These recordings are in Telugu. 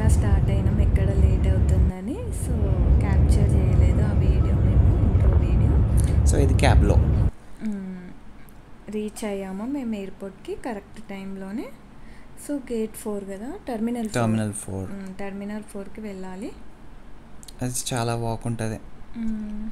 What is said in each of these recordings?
ఇంకా స్టార్ట్ అయినాం ఎక్కడ లేట్ అవుతుందని సో క్యాప్చర్ చేయలేదు ఆ వీడియో మేము ఇంట్రో వీడియో సో ఇది క్యాబ్లో రీచ్ అయ్యాము మేము ఎయిర్పోర్ట్కి కరెక్ట్ టైంలోనే సో గేట్ ఫోర్ కదా టర్మినల్ టర్మినల్ ఫోర్ టర్మినల్ ఫోర్కి వెళ్ళాలి అది చాలా వాక్ ఉంటుంది మ్మ్.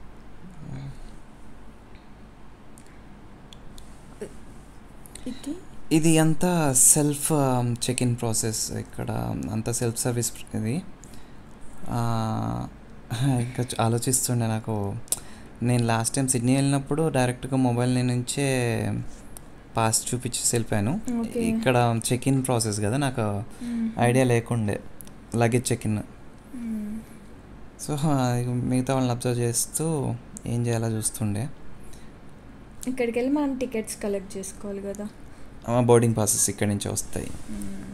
ఇది ఇది అంతా సెల్ఫ్ చెక్ ఇన్ ప్రాసెస్ ఇక్కడ అంతా సెల్ఫ్ సర్వీస్ ఇది ఆ, ఇంకా చ- ఆలోచిస్తుండే నాకు నేను లాస్ట్ టైం సిడ్నీ వెళ్ళినప్పుడు డైరెక్ట్గా మొబైల్ నుంచే పాస్ చూపించి వెళ్ళిపోయాను Okay. ఇక్కడ చెక్ ఇన్ ప్రాసెస్ కదా నాకు మ్మ్. ఐడియా లేకుండే లగేజ్ చెక్ ఇన్ మ్మ్. సో మిగతా వాళ్ళని అబ్జర్వ్ చేస్తూ ఏం చేయాలో చూస్తుండే ఇక్కడికి వెళ్ళి మనం టికెట్స్ కలెక్ట్ చేసుకోవాలి కదా బోర్డింగ్ పాసెస్ ఇక్కడి నుంచి వస్తాయి మ్మ్.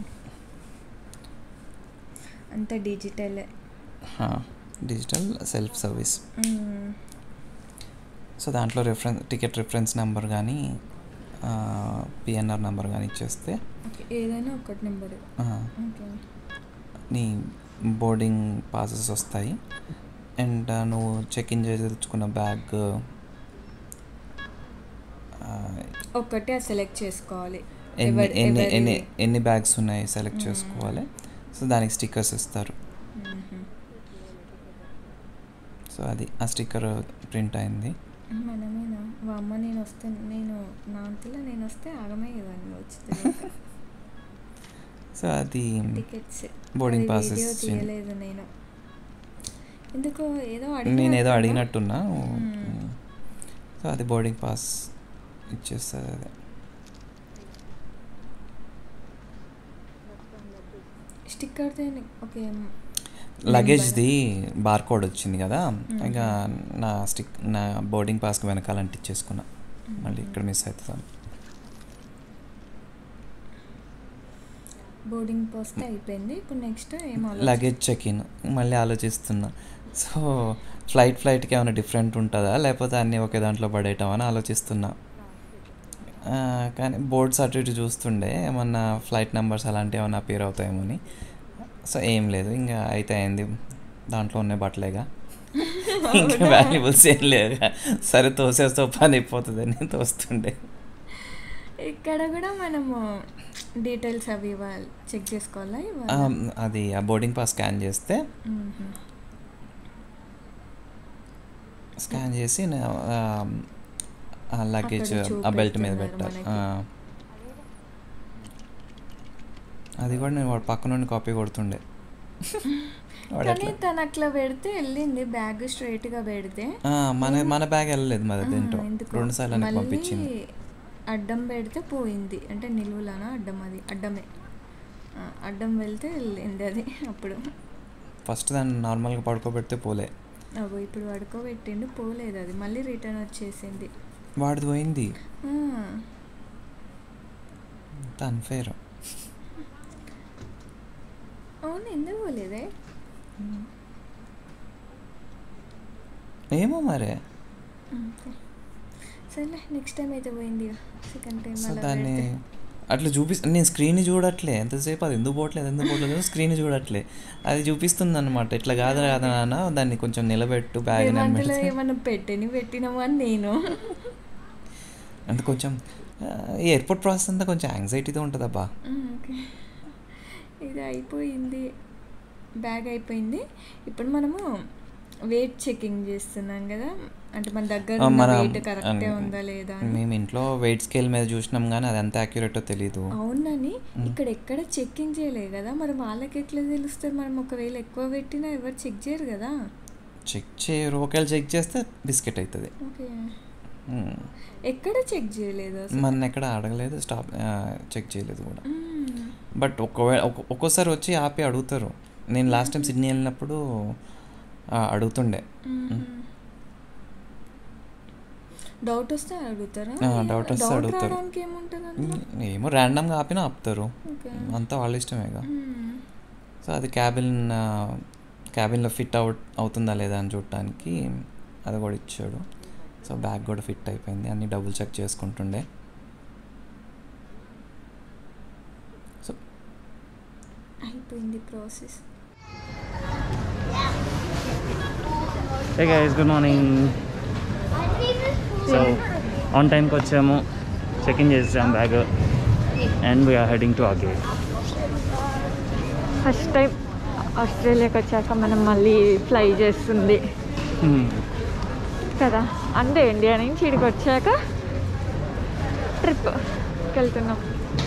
అంతా డిజిటలే డిజిటల్ సెల్ఫ్ సర్వీస్ మ్మ్. సో దాంట్లో రిఫరెన్స్ టికెట్ రిఫరెన్స్ నెంబర్ కానీ పిఎన్ఆర్ నెంబర్ కానీ ఇచ్చేస్తే ఓకే ఏదైనా ఒకటి నెంబర్ ఆ, ఓకే నీ బోర్డింగ్ పాసెస్ వస్తాయి అండ్ నువ్వు చెక్ ఇన్ చేసి తెచ్చుకున్న బ్యాగ్ ఒక్కటే సెలెక్ట్ చేసుకోవాలి ఎన్ని ఎవరి- ఎన్ని ఎవరి- ఎన్ని ఎన్ని బ్యాగ్స్ ఉన్నాయి సెలెక్ట్ మ్మ్. చేసుకోవాలి సో దానికి స్టిక్కర్స్ ఇస్తారు మ్మ్. సో అది ఆ స్టిక్కర్ ప్రింట్ అయింది మనమేనా మా అమ్మ నేను వస్తే నేను నా అంతలో నేను వస్తే ఆగమే కదా నువ్వు వచ్చింది సో అది టికెట్స్ Boarding passes వీడియో చిన్న- తీయలేదు నేను ఎందుకో ఏదో నేను ఏదో అడిగినట్టున్నా. అడిగినట్టున్నా మ్మ్. సో అది బోర్డింగ్ పాస్ ఇచ్చేస్తుంది అది స్టిక్కర్ దేని ఓకే లగేజ్ది బార్ కోడ్ వచ్చింది కదా ఇంకా నా స్టిక్ నా బోర్డింగ్ పాస్కి వెనకాల అంటించేసుకున్నా మళ్ళీ ఇక్కడ మిస్ అవుతుంది బోర్డింగ్ పోస్ట్ అయిపోయింది ఇప్పుడు నెక్స్ట్ ఏం లగేజ్ చెక్ ఇన్ మళ్ళీ ఆలోచిస్తున్నా సో ఫ్లైట్ ఫ్లైట్కి ఏమైనా డిఫరెంట్ ఉంటుందా లేకపోతే అన్నీ ఒకే దాంట్లో పడేయటం అని ఆలోచిస్తున్నా ఆ, కానీ బోర్డ్స్ అటు ఇటు చూస్తుండే ఏమన్నా ఫ్లైట్ నెంబర్స్ అలాంటివి ఏమైనా అపేర్ అవుతాయేమో అని సో ఏం లేదు ఇంకా అయితే అయింది దాంట్లో ఉన్న బట్టలేగా ఇంకా వాల్యుబుల్స్ ఏం లేదుగా సరే తోసేస్తే పని అయిపోతుందని తోస్తుండే ఇక్కడ కూడా మనము డీటెయిల్స్ అవి ఇవ్వాలి చెక్ చేసుకోవాలా ఆ, ఇవ్వాలి అది ఆ బోర్డింగ్ పాస్ స్కాన్ చేస్తే స్కాన్ చేసి లగేజ్ అక్కడ ఆ బెల్ట్ మీద చూపెడుతున్నారు పెట్టాలి మనకి. ఆ. అది కూడా నేను వాడు పక్క నుండి కాపీ కొడుతుండే వాడు కానీ అట్లా తను అట్లా పెడితే వెళ్ళింది బ్యాగ్ స్ట్రైట్ గా పెడితే ఆ, మన మన బ్యాగ్ వెళ్ళలేదు మరి ఆ, దీంట్లో ఎందుకో. రెండు సార్లు నాకు మళ్ళీ పంపించింది అడ్డం పెడితే పోయింది అంటే నిలువులానా అడ్డం అది అడ్డమే ఆ, అడ్డం వెళ్తే వెళ్ళింది అది అప్పుడు ఫస్ట్ దాన్ని నార్మల్గా పడుకోబెడితే పోలే అగో ఇప్పుడు పడుకోబెట్టిండు పోలేదు అది మళ్ళీ రిటర్న్ వచ్చేసింది వాడిది పోయింది ఆ, అంత అన్ఫేర్ అవును ఎందుకు పోలేదే ఏమో మరే ఓకే. సర్లే నెక్స్ట్ టైం అయితే పోయింది సెకండ్ టైం సో అలా దాన్ని పెడితే. అట్లా చూపి నేను స్క్రీన్ చూడట్లే ఎంతసేపు అది ఎందుకు పోవట్లేదు ఎందుకు పోవట్లేదు స్క్రీన్ చూడట్లే అది చూపిస్తుంది అనమాట ఇట్లా కాదు కాదు నాన్న దాన్ని కొంచెం నిలబెట్టు బ్యాగ్ రేవంత్లో ఏమన్నా పెట్టని పెట్టినామా అని నేను అంటే కొంచెం ఆ, ఈ ఎయిర్పోర్ట్ ప్రాసెస్ అంతా కొంచెం యాంగ్జైటీతో ఉంటుంది అబ్బా ఓకే ఇది అయిపోయింది బ్యాగ్ అయిపోయింది ఇప్పుడు మనము వెయిట్ చెకింగ్ చేస్తున్నాం కదా అంటే మన దగ్గర ఆ, మన వెయిట్ కరెక్టే ఆ, ఉందా లేదా అని మేము ఇంట్లో వెయిట్ స్కేల్ మీద చూసినాం కానీ అది ఎంత యాక్యురేటో తెలీదు అవునని ఇక్కడ ఎక్కడ చెక్కింగ్ చేయలేదు కదా మరి వాళ్ళకి ఎట్లా తెలుస్తుంది మనం ఒకవేళ ఎక్కువ పెట్టినా ఎవరు చెక్ చేయరు కదా చెక్ చేయరు ఒకవేళ చెక్ చేస్తే బిస్కెట్ అవుతుంది ఓకే మ్మ్. ఎక్కడ చెక్ చేయలేదు అసలు మన ఎక్కడ అడగలేదు స్టాప్ చెక్ చేయలేదు కూడా మ్మ్. బట్ ఒకవేళ ఒక్కొ- ఒక్కోసారి వచ్చి ఆపి అడుగుతారు నేను లాస్ట్ టైం సిడ్నీ వెళ్ళినప్పుడు ఆ, అడుగుతుండే మ్మ్. డౌట్ వస్తే అడుగుతారా ఆ, డౌట్ వస్తే డౌట్ అడుగుతారు. రావడానికి ఏముంటుంది అందులో ఏమో ర్యాండమ్గా ఆపినా ఆపుతారు ఓకే అంతా వాళ్ళ ఇష్టమేగా మ్మ్. సో అది క్యాబిన్ క్యాబిన్లో ఫిట్ అవుట్ అవుతుందా లేదా అని చూడటానికి అది కూడా ఇచ్చాడు సో బ్యాగ్ కూడా ఫిట్ అయిపోయింది అన్ని డబుల్ చెక్ చేసుకుంటుండే సో అయిపోయింది process hey guys good morning so on టైంకి వచ్చాము చెక్ ఇన్ చేసాం bag and we're heading to అగే ఫస్ట్ టైం ఆస్ట్రేలియాకి వచ్చాక మనం మళ్ళీ ఫ్లై చేస్తుంది కదా అంతే ఇండియా నుంచి ఇక్కడికి వచ్చాక ట్రిప్ వెళ్తున్నాం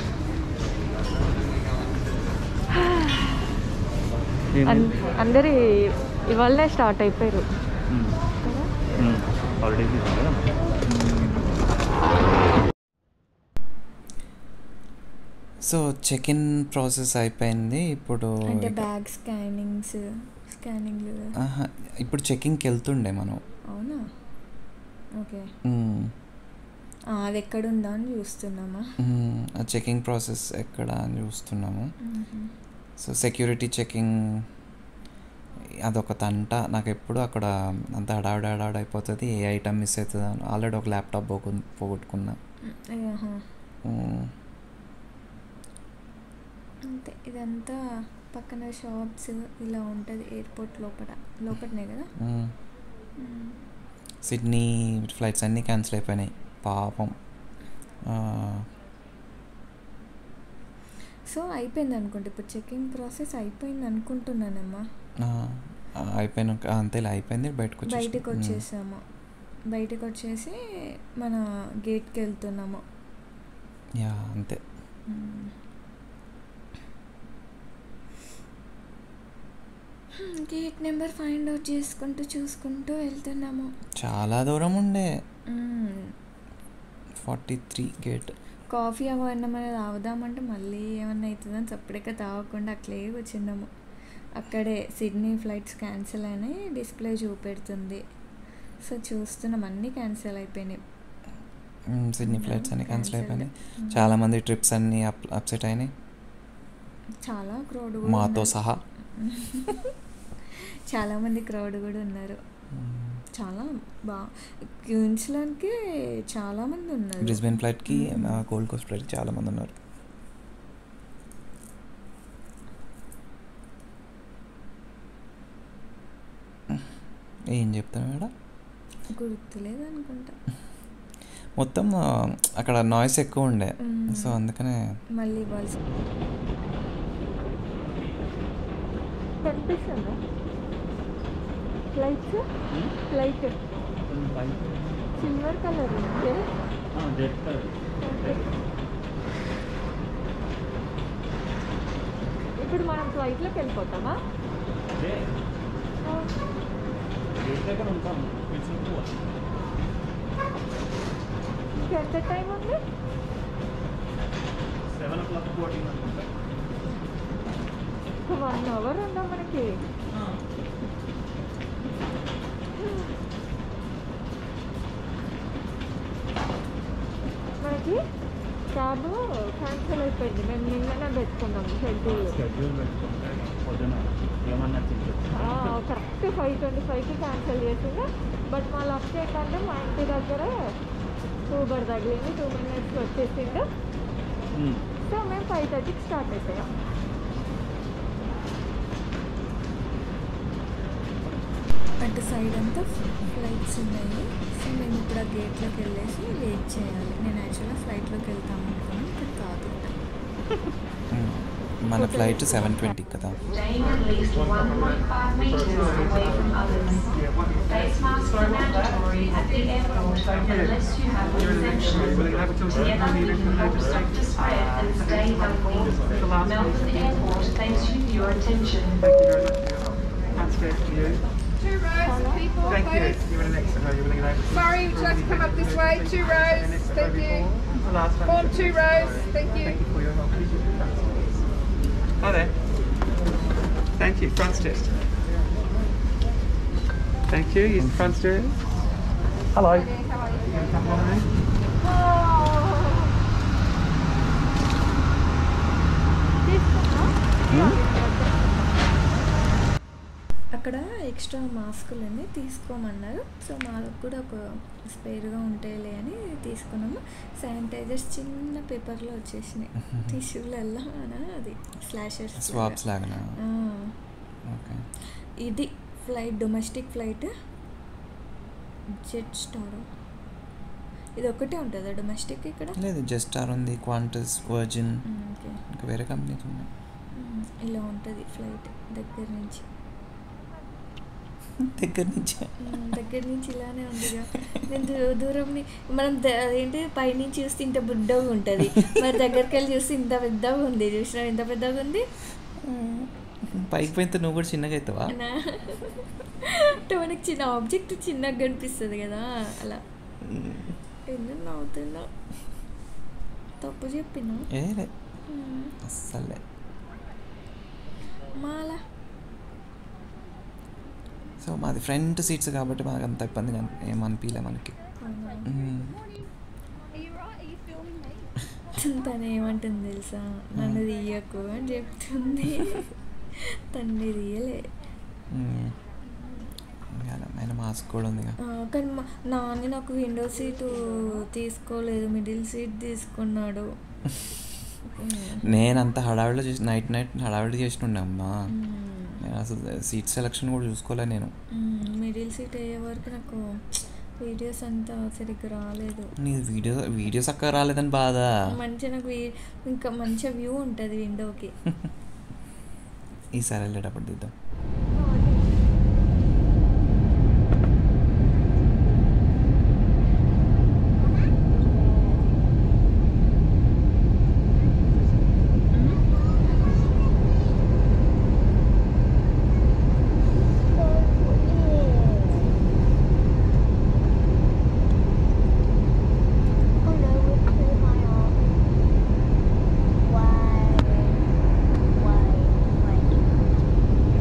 అన్- అందరి ఇవాళనే స్టార్ట్ అయిపోయారు కదా ఆల్రెడీ కదా సో చెక్ ఇన్ ప్రాసెస్ అయిపోయింది ఇప్పుడు అంటే ఇక- బ్యాగ్ స్కానింగ్స్ స్కానింగ్ ఆహా, ఇప్పుడు చెకింగ్కి వెళ్తుండే మనం అవునా ఓకే మ్మ్. ఆ, అది ఎక్కడ ఉందా అని చూస్తున్నామా మ్మ్. ఆ చెకింగ్ ప్రాసెస్ ఎక్కడ అని చూస్తున్నాము మ్మ్. సో సెక్యూరిటీ చెకింగ్ అదొక తంట నాకు ఎప్పుడు అక్కడ అంత హడావిడి హడావిడి అయిపోతుంది ఏ ఐటమ్ మిస్ అవుతుంది అని ఆల్రెడీ ఒక ల్యాప్టాప్ పోగొ పోగొట్టుకున్నా ఆహా. మ్మ్. అంతే ఇదంతా పక్కన షాప్స్ ఇలా ఉంటుంది ఎయిర్పోర్ట్ లోపల లోపలనే కదా మ్మ్. మ్మ్. సిడ్నీ ఫ్లైట్స్ అన్నీ క్యాన్సిల్ అయిపోయినాయి పాపం ఆ, సో అయిపోయింది అనుకుంటా ఇప్పుడు చెకింగ్ ప్రాసెస్ అయిపోయింది అనుకుంటున్నానమ్మా ఆ, ఆ, అయిపోయినాక అంతేలే అయిపోయింది బయటకు వచ్చేసి బయటకు వచ్చేసాము బయటకు వచ్చేసి మన గేట్కి వెళ్తున్నాము యా అంతే మ్మ్. గేట్ నెంబర్ ఫైండ్ అవుట్ చేసుకుంటూ చూసుకుంటూ వెళ్తున్నాము చాలా దూరం ఉండే మ్మ్. ఫార్టీ త్రీ గేట్ కాఫీ అవన్నీ మనం తాగుదామంటే మళ్ళీ ఏమన్నా అవుతుందని చప్పుడేక తాగకుండా అట్లే కూర్చున్నాము అక్కడే సిడ్నీ ఫ్లైట్స్ క్యాన్సిల్ అయినాయి డిస్ప్లే చూపెడుతుంది సో చూస్తున్నాం అన్నీ క్యాన్సిల్ అయిపోయినాయి సిడ్నీ అవునా? ఫ్లైట్స్ అన్ని క్యాన్సిల్ Cancelled. అయిపోయినాయి మ్మ్. చాలా మంది ట్రిప్స్ అన్ని అప్ అప్సెట్ అయినాయి చాలా క్రౌడ్ మాతో సహా చాలా మంది క్రౌడ్ కూడా ఉన్నారు మ్మ్. చాలా బా క్యూన్స్లోకి చాలా మంది ఉన్నారు బ్రిస్బెన్ ఫ్లైట్కి మ్మ్. గోల్డ్ కోస్ట్ ఫ్లైట్కి చాలా మంది ఉన్నారు ఏం చెప్తాను మేడం గుర్తులేదు అనుకుంటా మొత్తం ఆ, అక్కడ నాయిస్ ఎక్కువ ఉండే మ్మ్. సో అందుకనే మళ్ళీ ఇవ్వాల్సి కనిపిస్తుందా ఫ్లైట్స్ ఫ్లైట్ సిల్వర్ కలర్ ఉంది ఇప్పుడు మనం ఫ్లైట్లోకి వెళ్ళిపోతామా ఎంత టైం ఉంది సెవెన్ ఓ క్లాక్ బోర్డింగ్ అనుకుంటా వన్ అవర్ ఉందా మనకి మనకి క్యాబ్ క్యాన్సిల్ అయిపోయింది మేము నిన్ననే పెట్టుకున్నాం షెడ్యూల్ షెడ్యూల్ పెట్టుకుంటే పొద్దున ఏమన్నా తింటుంది కరెక్ట్ ఫైవ్ ట్వంటీ ఫైవ్కి క్యాన్సిల్ చేసింది బట్ మా లక్ ఏంటంటే మా ఇంటి దగ్గర ఊబర్ తగిలింది టూ మినిట్స్కి వచ్చేసిండు సో మేము ఫైవ్ థర్టీకి స్టార్ట్ అయిపోయాం అటు సైడ్ అంతా ఫ్లైట్స్ ఉన్నాయి సో మేము ఇప్పుడు ఆ గేట్లోకి వెళ్ళేసి వెయిట్ చేయాలి నేను యాక్చువల్గా ఫ్లైట్లోకి వెళ్తాం అనుకున్నాను ఇప్పుడు కాదు మ్మ్. మన ఫ్లైట్ సెవెన్ ట్వంటీ కదా Staying at least 1.5 meters away from others. Face masks are mandatory at the airport unless you have an exemption. Together we can help stop the spread and stay healthy. Melbourne Airport thanks you for your attention. That's good for you. Two rows of people, Thank you. please. You want an extra? You want to go? Sorry, would you like to come up this way? Two rows, thank you. The last one. Form two rows, thank you. Thank you for your help. Hi there. Thank you. Front stairs. Thank you. Use the front stairs. Hello. How are you? You gonna come along with me? అక్కడ ఎక్స్ట్రా మాస్కులని తీసుకోమన్నారు సో మాకు కూడా ఒక స్పేర్గా ఉంటాయిలే అని తీసుకున్నాము శానిటైజర్స్ చిన్న పేపర్లో వచ్చేసినాయి టిష్యూలల్లా అది స్లాషర్స్ స్వాప్స్ లాగానా ఆ, ఓకే ఇది flight domestic flight Jetstar ఇది ఒక్కటే ఉంటుందా డొమెస్టిక్ ఇక్కడ లేదు జస్ట్ ఆర్ ఉంది క్వాంటస్ వర్జిన్ మ్మ్, ఓకే ఇంకా వేరే కంపెనీస్ ఉన్నాయి మ్మ్, ఇలా ఉంటుంది ఫ్లైట్ దగ్గర నుంచి దగ్గర నుంచి మ్మ్, దగ్గర నుంచి ఇలానే ఉందిగా నేను దూ- దూరం ని- మనం ద- అదేంటి పైనుంచి చూస్తే ఇంత బుడ్డగా ఉంటుంది మరి దగ్గరికి వెళ్ళి చూస్తే ఇంత పెద్దగా ఉంది చూసినా ఎంత పెద్దగా ఉంది పైకి పోయితే నువ్వు కూడా చిన్నగా అవుతావా నా- అంటే మనకి చిన్న ఆబ్జెక్ట్ చిన్నగా కనిపిస్తుంది కదా అలా ఎందుకు నవ్వుతున్నా తప్పు చెప్పినా ఏ లే మ్మ్. అస్సలే మాల సో మాది ఫ్రంట్ సీట్స్ కాబట్టి మనకు అంత ఇబ్బందిగా ఏమనిపించలే మనకి అవునా. మ్మ్. Are you right? Are you filming me? తను ఏమంటుంది తెలుసా నన్ను తీయకు అని చెప్తుంది తన్ని తీయలే మ్మ్. ఇంకా ఆయన మాస్క్ కూడా ఉంది ఆ, కానీ మా నాన్న నాకు విండో సీటు తీసుకోలేదు మిడిల్ సీట్ తీసుకున్నాడు నేను అంత హడావిడిలో చేసి నైట్ నైట్ హడావిడి చేసినుండే అమ్మా నేను అసలు సీట్ సెలెక్షన్ కూడా చూసుకోలే నేను మిడిల్ సీట్ అయ్యే వరకు నాకు వీడియోస్ అంతా సరిగ్గా రాలేదు నీ వీడియో వీడియోస్ అక్క రాలేదని బాధ మంచిగా నాకు వీ- ఇంకా మంచిగా వ్యూ ఉంటుంది విండోకి ఈసారి వెళ్ళేటప్పుడు తీద్దాం Oh no, we'll clear my arm. Why? Why? Why?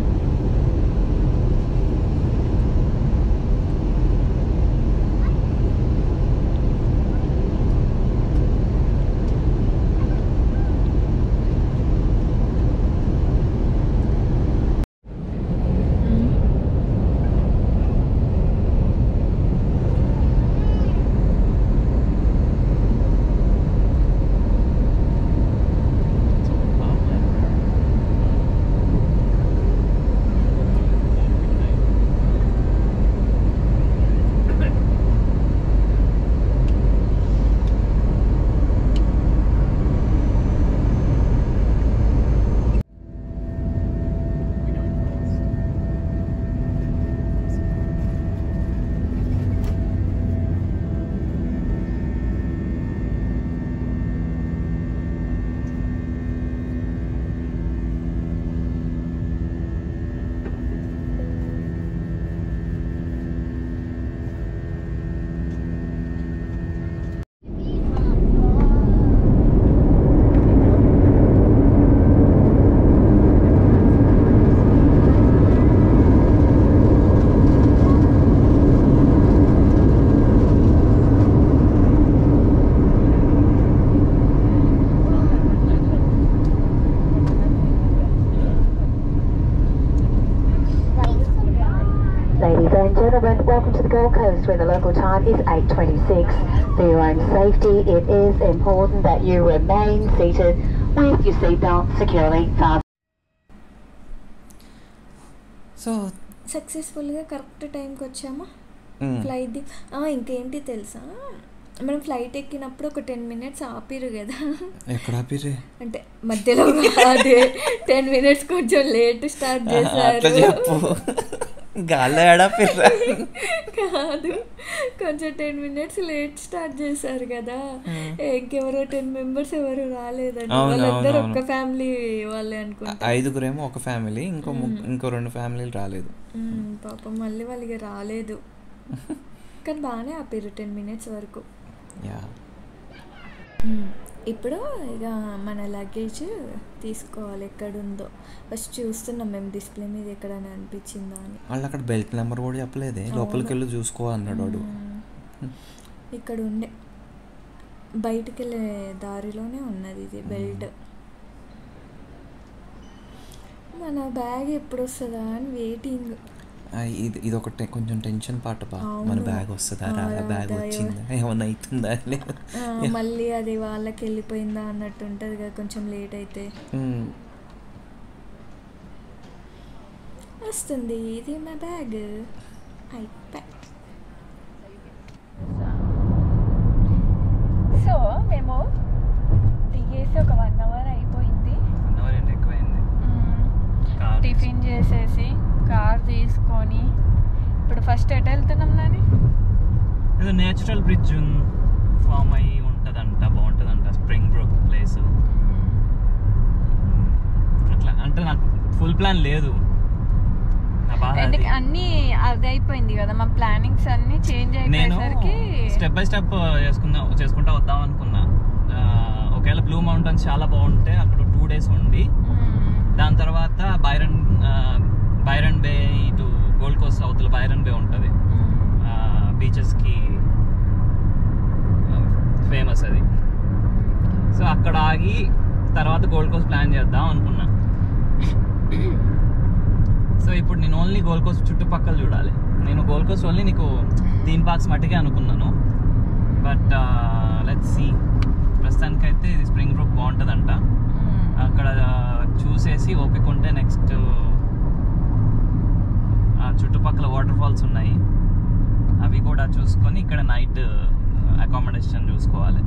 Ladies and gentlemen, welcome to the Gold Coast where the local time is 8.26. For your own safety, it is important that you remain seated with your seatbelt securely fastened. So సక్సెస్ఫుల్గా కరెక్ట్ టైంకి వచ్చామా మ్మ్. ఫ్లైట్ ది ఆ, ఇంకేంటి తెలుసా మనం ఫ్లైట్ ఎక్కినప్పుడు ఒక టెన్ మినిట్స్ ఆపిరు కదా ఎక్కడ ఆపిర్రే అంటే మధ్యలో కాదు టెన్ మినిట్స్ కొంచెం లేట్ స్టార్ట్ అట్లా చేశారు చెప్పు గాల్లో ఏడాపిర్రా కాదు కొంచెం టెన్ మినిట్స్ లేట్ స్టార్ట్ చేశారు కదా ఇంకెవరో టెన్ మెంబర్స్ ఎవరు రాలేదండి అవును, వాళ్ళందరూ అవును, ఒక్క ఫ్యామిలీ వాళ్ళే అనుకుంటా ఐదుగురేమో ఒక ఫ్యామిలీ ఇంకో ముగ్గు- ఇంకో రెండు ఫ్యామిలీలు రాలేదు మ్మ్, పాపం మళ్ళీ వాళ్ళకి రాలేదు కానీ బాగానే ఆపారు టెన్ మినిట్స్ వరకు యా మ్మ్. ఇప్పుడు ఇక మన లగేజ్ తీసుకోవాలి ఎక్కడుందో ఫస్ట్ చూస్తున్నాం మేము డిస్ప్లే మీద ఎక్కడైనా అనిపించిందా అని వాళ్ళు అక్కడ బెల్ట్ నెంబర్ కూడా చెప్పలేదే లోపలికి వెళ్ళి చూసుకో అన్నాడు వాడు మ్మ్. ఇక్కడ ఉండే బయటికి వెళ్ళే దారిలోనే ఉన్నది ఇది బెల్ట్ మన బ్యాగ్ ఎప్పుడు వస్తుందా అని వెయిటింగ్ ఆ, ఇది ఇది ఒకటి కొంచెం టెన్షన్ పాట బా మన అవును. బ్యాగ్ వస్తుందా ఆ, రాదా బ్యాగ్ రాదా, వచ్చిందా ఏమన్నా అవుతుందా లేదు ఆ, మళ్ళీ అది వాళ్ళకి వెళ్ళిపోయిందా అన్నట్టు ఉంటుంది కదా కొంచెం లేట్ అయితే మ్మ్. వస్తుంది ఇది మా బ్యాగ్ అయిపోయి సో మేము దిగేసి ఒక వన్ అవర్ అయిపోయింది ఎక్కువైంది టిఫిన్ చేసేసి కార్ తీసుకొని ఇప్పుడు ఫస్ట్ ఎటు వెళ్తున్నాం నాని ఏదో నేచురల్ బ్రిడ్జ్ ఫామ్ అయ్యి ఉంటుందంట బాగుంటుందంట స్ప్రింగ్ బ్రోక్ ప్లేస్ అట్లా అంటే నాకు ఫుల్ ప్లాన్ లేదు నా బాధ అది. ఎందుకు అన్నీ అది అయిపోయింది కదా మా ప్లానింగ్స్ అన్నీ చేంజ్ నేను అయిపోయేసరికి స్టెప్ బై స్టెప్ చేసుకుందాం చేసుకుంటా వద్దాం అనుకున్నా ఆ, ఒకవేళ బ్లూ మౌంటైన్స్ చాలా బాగుంటే అక్కడ టూ డేస్ ఉండి మ్మ్. దాని తర్వాత బైరన్ ఆ, బైరన్ బే ఇటు గోల్డ్ కోస్ట్ అవతల బైరన్ బే ఉంటుంది బీచెస్కి ఫేమస్ అది సో అక్కడ ఆగి తర్వాత గోల్డ్ కోస్ట్ ప్లాన్ చేద్దాం అనుకున్నా సో ఇప్పుడు నేను ఓన్లీ గోల్డ్ కోస్ట్ చుట్టుపక్కల చూడాలి నేను గోల్డ్ కోస్ట్ ఓన్లీ నీకు థీమ్ పార్క్స్ మట్టుకే అనుకున్నాను బట్ లెట్ సి ప్రస్తుతానికైతే ఇది స్ప్రింగ్ గ్రూప్ బాగుంటుందంట మ్మ్. అక్కడ చూసేసి ఓపిక ఉంటే నెక్స్ట్ ఆ చుట్టుపక్కల వాటర్ ఫాల్స్ ఉన్నాయి అవి కూడా చూసుకొని ఇక్కడ నైట్ అకామిడేషన్ చూసుకోవాలి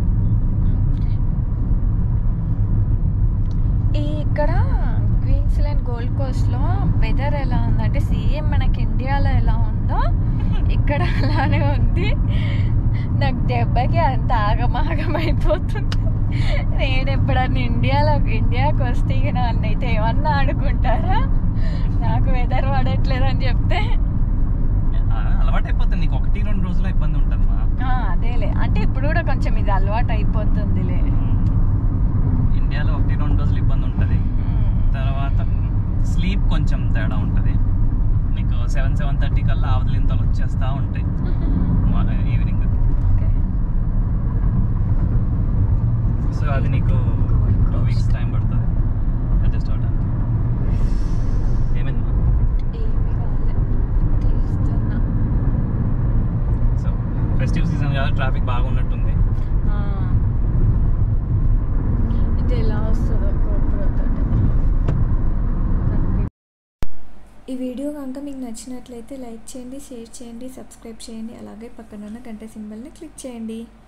ఈ ఇక్కడ క్వీన్స్లాండ్ గోల్డ్ కోస్ట్లో వెదర్ ఎలా ఉందంటే సేమ్ మనకి ఇండియాలో ఎలా ఉందో ఇక్కడ అలానే ఉంది నాకు దెబ్బకి అంత ఆగమాగం అయిపోతుంది నేను ఎప్పుడన్నా ఇండియాలో ఇండియాకి వస్తే ఇక నన్నైతే ఏమన్నా ఆడుకుంటారా నాకు వెదర్ పడట్లేదని చెప్తే ఆ, అలవాటు అయిపోతుంది నీకు ఒకటి రెండు రోజులు ఇబ్బంది ఉంటుందమ్మా ఆ, అదేలే అంటే ఇప్పుడు కూడా కొంచెం ఇది అలవాటు అయిపోతుందిలే ఇండియాలో ఒకటి రెండు రోజులు ఇబ్బంది ఉంటుంది తర్వాత స్లీప్ కొంచెం తేడా ఉంటుంది నీకు సెవెన్ సెవెన్ థర్టీ కల్లా అవతలింతలు వచ్చేస్తూ ఉంటాయి ఈవినింగ్ ఓకే సో అది నీకు టూ వీక్స్ టైం పడుతుంది అడ్జస్ట్ అవడానికి ఏమైంది ఏమి కాలే తీస్తున్నా సో ఫెస్టివ్ సీజన్ కదా ట్రాఫిక్ బాగున్నట్టుంది ఆ. ఇది ఎలా వస్తుందో GoPro తోటి. కనిపి- ఈ వీడియో కనుక మీకు నచ్చినట్లయితే లైక్ చేయండి షేర్ చేయండి సబ్స్క్రైబ్ చేయండి అలాగే పక్కన ఉన్న గంట సింబల్ని క్లిక్ చేయండి